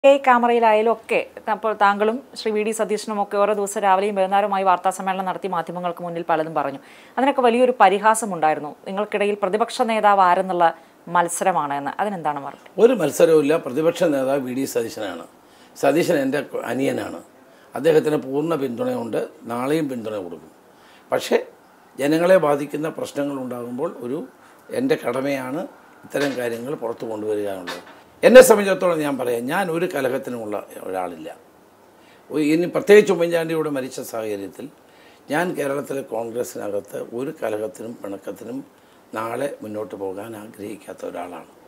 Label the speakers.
Speaker 1: I ക്യാമറയിലായാലും ഒക്കെ അപ്പോൾ താങ്കളും ശ്രീ വി ഡി സതീശനും ഒക്കെ ഓരോ ദിവസം രാവിലെയും വൈകുന്നേരവുമായി വാർത്താ സമ്മേളനം നടത്തി മാധ്യമങ്ങൾക്ക് മുന്നിൽ പലതും പറഞ്ഞു അതിനൊക്കെ വലിയൊരു പരിഹാസമുണ്ടായിരുന്നു നിങ്ങൾക്കിടയിൽ പ്രതിപക്ഷ നേതാവ് ആരെന്നുള്ള മത്സരമാണ് എന്ന് അതിനെന്താണ് മറുപടി
Speaker 2: ഒരു മത്സരവുമില്ല പ്രതിപക്ഷ നേതാവ് വി ഡി സതീശനാണ് സതീശൻ എൻ്റെ അനിയനാണ് അദ്ദേഹത്തിന് പൂർണ്ണ പിന്തുണയുണ്ട് നാളെയും പിന്തുണ കൊടുക്കും പക്ഷേ ജനങ്ങളെ ബാധിക്കുന്ന പ്രശ്നങ്ങൾ ഉണ്ടാകുമ്പോൾ ഒരു എൻ്റെ കടമയാണ് ഇത്തരം കാര്യങ്ങൾ പുറത്തു കൊണ്ടുവരിക എന്നുള്ളത് എന്നെ സംബന്ധിച്ചിടത്തോളം ഞാൻ പറയാം ഞാൻ ഒരു കലഹത്തിനുമുള്ള ഒരാളില്ല ഒരു- ഇനി പ്രത്യേകിച്ച് ഉമ്മൻചാണ്ടിയോട് മരിച്ച സാഹചര്യത്തിൽ ഞാൻ കേരളത്തിലെ കോൺഗ്രസ്സിനകത്ത് ഒരു കലഹത്തിനും പിണക്കത്തിനും നാളെ മുന്നോട്ട് പോകാൻ ആഗ്രഹിക്കാത്ത ഒരാളാണ്